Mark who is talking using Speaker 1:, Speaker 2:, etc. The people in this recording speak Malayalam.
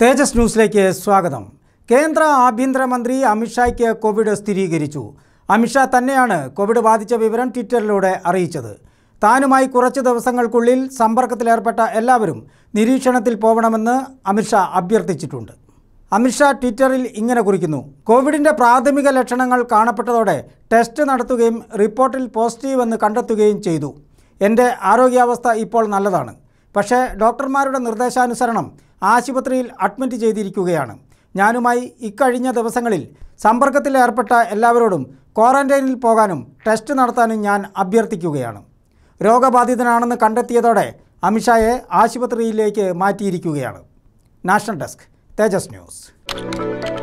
Speaker 1: തേജസ് ന്യൂസിലേക്ക് സ്വാഗതം കേന്ദ്ര ആഭ്യന്തരമന്ത്രി അമിത്ഷായ്ക്ക് കോവിഡ് സ്ഥിരീകരിച്ചു അമിത്ഷാ തന്നെയാണ് കോവിഡ് ബാധിച്ച വിവരം ട്വിറ്ററിലൂടെ അറിയിച്ചത് താനുമായി കുറച്ച് ദിവസങ്ങൾക്കുള്ളിൽ സമ്പർക്കത്തിലേർപ്പെട്ട എല്ലാവരും നിരീക്ഷണത്തിൽ പോകണമെന്ന് അമിത്ഷാ അഭ്യർത്ഥിച്ചിട്ടുണ്ട് അമിത്ഷാ ട്വിറ്ററിൽ ഇങ്ങനെ കുറിക്കുന്നു കോവിഡിൻ്റെ പ്രാഥമിക ലക്ഷണങ്ങൾ കാണപ്പെട്ടതോടെ ടെസ്റ്റ് നടത്തുകയും റിപ്പോർട്ടിൽ പോസിറ്റീവ് എന്ന് കണ്ടെത്തുകയും ചെയ്തു എൻ്റെ ആരോഗ്യാവസ്ഥ ഇപ്പോൾ നല്ലതാണ് പക്ഷേ ഡോക്ടർമാരുടെ നിർദ്ദേശാനുസരണം ആശുപത്രിയിൽ അഡ്മിറ്റ് ചെയ്തിരിക്കുകയാണ് ഞാനുമായി ഇക്കഴിഞ്ഞ ദിവസങ്ങളിൽ സമ്പർക്കത്തിൽ ഏർപ്പെട്ട എല്ലാവരോടും ക്വാറന്റൈനിൽ പോകാനും ടെസ്റ്റ് നടത്താനും ഞാൻ അഭ്യർത്ഥിക്കുകയാണ് രോഗബാധിതനാണെന്ന് കണ്ടെത്തിയതോടെ അമിത്ഷായെ ആശുപത്രിയിലേക്ക് മാറ്റിയിരിക്കുകയാണ് നാഷണൽ ഡെസ്ക് തേജസ് ന്യൂസ്